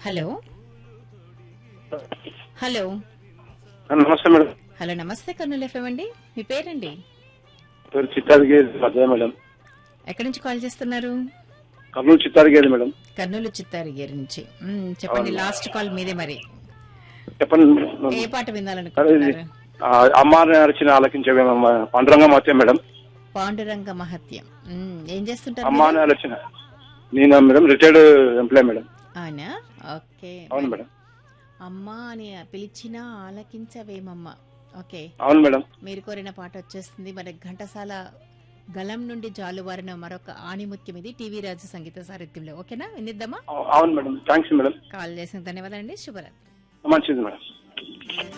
Hello hello నమస్తే madam hello నమస్తే Kurnool FM అండి మీ పేరండి పేరు చిత్తాదిగేది అదే మేడం ఎక్కడి నుంచి కాల్ చేస్తున్నారు కర్నూలు చిత్తాదిగేది మేడం కర్నూలు చిత్తారిగేరి నుంచి మ్మ్, చెప్పండి లాస్ట్ కాల్ మీదే మరి చెప్పండి ఏ పాట అదే ఇది వినాలనుకుంటున్నారు ఆ, అమ్మాని అరిచిన ఆలకించవేమమ్మ పండురంగ మత్యం మేడం పాండురంగ మహత్యం మ్మ్, ఏం చేస్తుంటారు అమ్మాని మీరు? అరిచిన నేను మేడం రిటైర్డ్ ఎంప్లాయ్ మేడం అవునా ఓకే అవును మేడం అమ్మా అని పిలిచినా ఆలకించవేమమ్మ ఓకే అవును మేడం మీరు కోరిన పాట వచ్చేస్తుంది మరి ఘంటసాల గలం నుండి జాలువారిన మరొక ఆణిముత్యం ఇది టీవీ రాజు సంగీత సారథ్యంలో ఓకేనా వినిద్దామా అవు- అవును మేడం థ్యాంక్స్ మేడం కాల్ చేసిన ధన్యవాదాలండి శుభరాత్రి మంచిది మేడం